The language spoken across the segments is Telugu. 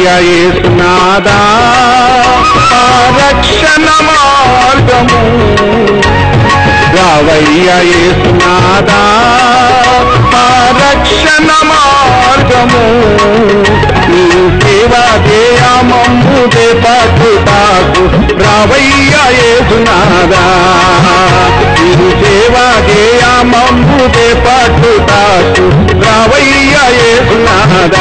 యేసునాదా ఆ రక్షణ మార్గము రావయ్య యేసునాదా ఆ రక్షణ మార్గము నీ సేవా దేయమంబుదే పట్టుతాకు రావయ్య యేసునాదా నీ సేవా దేయమంబుదే పట్టుతాకు రావయ్య యేసునాదా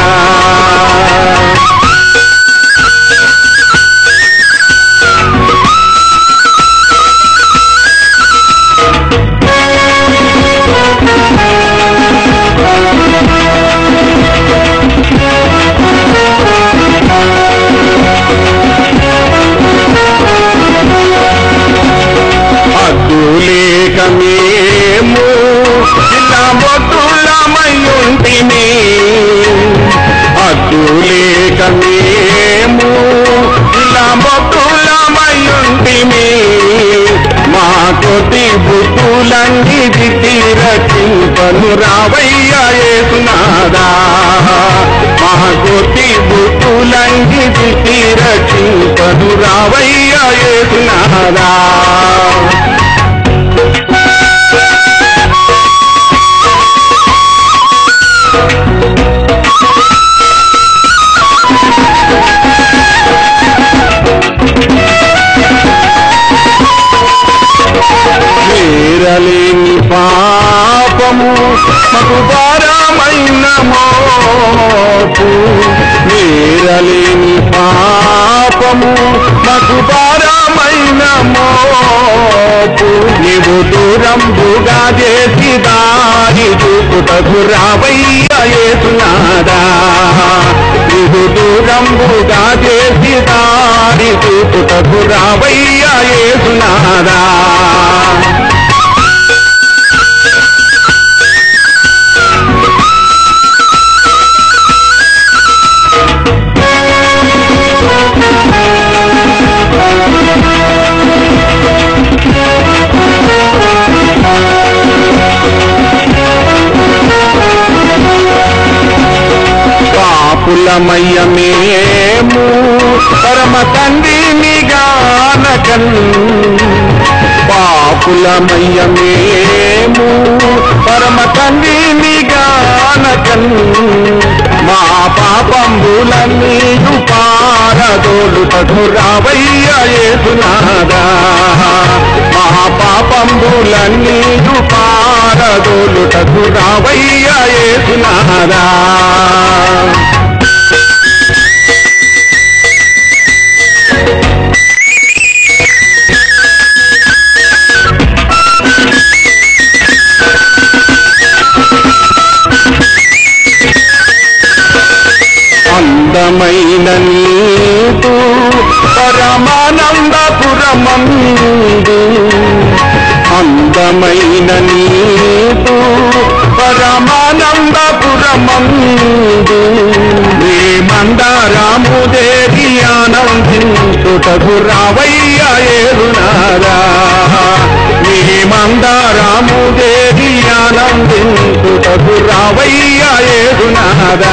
అద్దులేక మేము ఇలా మొత్తులమయ్యుంటిని అద్దులేక మేము ఇలా మొత్తులమయ్యుంటిని మా కొద్ది బుద్ధులన్నిది తీరచింపను రావయ్య ఏసునాదా మా కొద్ది బుద్ధులన్నిది తీరచింపను రావయ్య ఏసునాదా చేరలేని పాపము మకు భారమైన మోపు నేరలేని పాపము మకు భారమైన మోపు నీవు దూరంబుగా చేసి దారి చూపుటకు రావయ్య ఏసునాదా నీవు దూరంబుగా చేసి దారి చూపుటకు రావయ్య ఏసునాదా పాపులమయ్య మేము పరమ తండ్రిని గానకన్ పాపులమయ్య మేము పరమ తండ్రిని గానకన్ మా పాపంబులన్నీయు పారదోలుటకు రావయ్య ఏసునాదా మా పాపంబులన్నీయు పారదోలుటకు రావయ్య ఏసునాదా అందమైన నీకు పరమానందపురమందు అందమైన నీకు పరమానందపురమందు మందారాము దేవి ఆనందించుటకు రావయ్య ఏరునారా నీ మందారాము దేవి ఆనందించుటకు రావయ్య ఏరునారా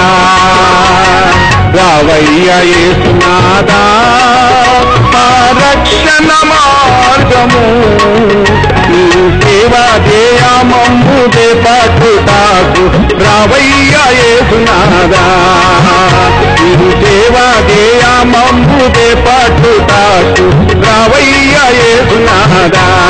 రావయ్య ఏసునాదా ఆ రక్షణ మార్గము నీ సేవా దేయమంబుదే పట్టుతాకు రావయ్య ఏసునాదా నీ సేవా దేయమంబుదే పట్టుతాకు రావయ్య ఏసునాదా